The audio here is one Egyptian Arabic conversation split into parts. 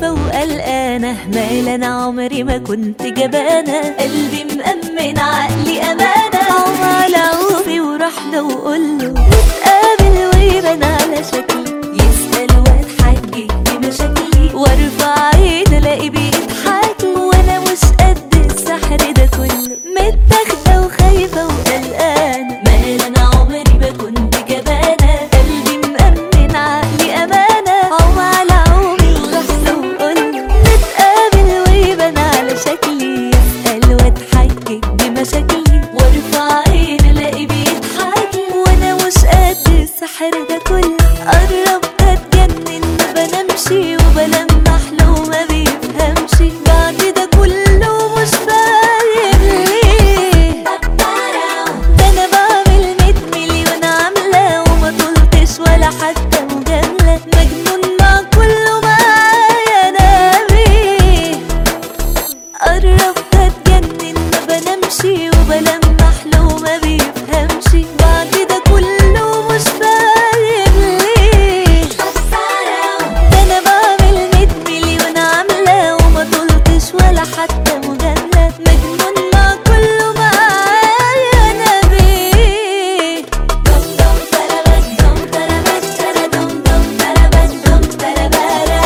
خايفة وقلقانة مال أنا عمري ما كنت جبانة قلبي مأمن عقلي أمانة عوم على عوفي وراح له وقوله نتقابل ويبان على شكلي يسأل واتحجج بمشاكلي وارفع عيني الاقي بيضحك وانا مش قد السحر ده كله متاخدة وخايفة وقلقانة مال انا عمري ما كنت جبانة قلبي مأمن عقلي أمانة عوم على عومي ورحت وقوله نتقابل ويبان على شكلي يسأل واتحجج بمشاكلي وارفع عيني الاقي بيضحك وانا مش قد السحر ده كله قرب اتجنن ما بنامشي وبلمح له ما بيفهمش بعد ده كله مش فاهم ليه ده انا بعمل ميت مليون عاملة وما طلتش ولا حتى مجاملة مجنون مع كله معايا نبي قربت اتجنن ما بنامشي وبلمح له ما بيفهمش بعد ده كله مش فاهم ليه ده انا بعمل ميت مليون عاملة وما طلتش ولا حتى مجاملة مجنون مع كله معايا نبي دم دم تربت دم تربت ترى دم دم تربت دم تربارة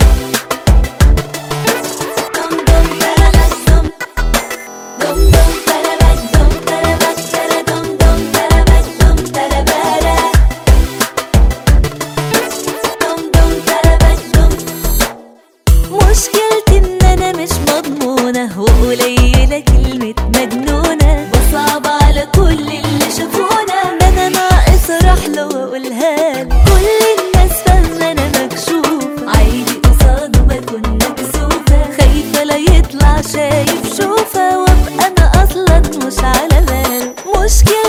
دم دم تربت دم دم دم تربت دم تربت ترى دم دم تربت دم تربارة دم دم تربت دم مشكلتي ان انا مش مضمونة وقليلة كلمة مجنونة بصعب على كل اللي شافونا ده انا ناقص اروح له واقولها له كل الناس فاهمة انا مكشوف عادي قصاده بكون مكسوفة خايفة لا يطلع شايف شوفة وابقى انا اصلا مش على باله مشكلة